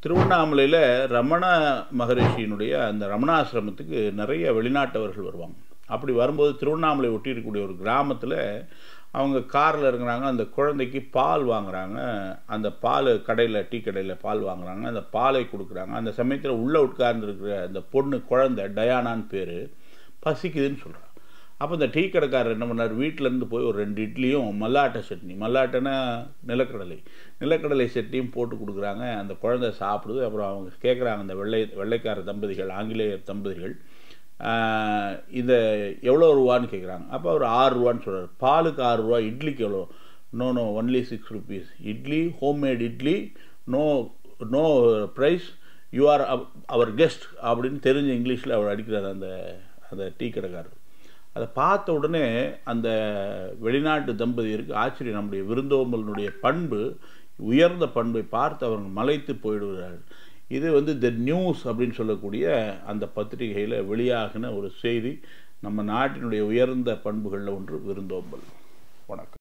திருவண்ணாமலையில் ரமண மகரிஷியினுடைய அந்த ரமணாசிரமத்துக்கு நிறைய வெளிநாட்டவர்கள் வருவாங்க அப்படி வரும்போது திருவண்ணாமலை ஒட்டி இருக்கக்கூடிய ஒரு கிராமத்தில் அவங்க காரில் இருக்கிறாங்க அந்த குழந்தைக்கு பால் வாங்குறாங்க அந்த பால் கடையில் டீ கடையில் பால் வாங்குறாங்க அந்த பாலை கொடுக்குறாங்க அந்த சமயத்தில் உள்ளே உட்கார்ந்துருக்கிற அந்த பொண்ணு குழந்தை டயானான்னு பேர் பசிக்குதுன்னு சொல்கிறாங்க அப்போ இந்த டீ கடைக்காரர் என்ன பண்ணார் வீட்டிலேருந்து போய் ஒரு ரெண்டு இட்லியும் மல்லாட்டை சட்னி மல்லாட்டைனா நிலக்கடலை நிலக்கடலை சட்னியும் போட்டு கொடுக்குறாங்க அந்த குழந்தை சாப்பிடுது அப்புறம் அவங்க கேட்குறாங்க அந்த வெள்ளை வெள்ளைக்கார தம்பதிகள் ஆங்கிலேயர் தம்பதிகள் இந்த எவ்வளோ ரூபான்னு கேட்குறாங்க அப்போ அவர் ஆறு ரூபான்னு சொல்கிறார் பாலுக்கு ஆறு ரூபா இட்லிக்கு எவ்வளோ no no only six rupees idli homemade idli no no price you are our guest அப்படின்னு தெரிஞ்ச இங்கிலீஷில் அவர் அடிக்கிறார் அந்த அந்த டீ கடைக்காரர் அதை பார்த்த உடனே அந்த வெளிநாட்டு தம்பதியருக்கு ஆச்சரியம் நம்முடைய விருந்தோம்பலினுடைய பண்பு உயர்ந்த பண்பை பார்த்து அவர்கள் மலைத்து போயிடுகிறார்கள் இது வந்து த நியூஸ் அப்படின்னு சொல்லக்கூடிய அந்த பத்திரிகையில் வெளியாகின ஒரு செய்தி நம்ம நாட்டினுடைய உயர்ந்த பண்புகளில் ஒன்று விருந்தோம்பல் வணக்கம்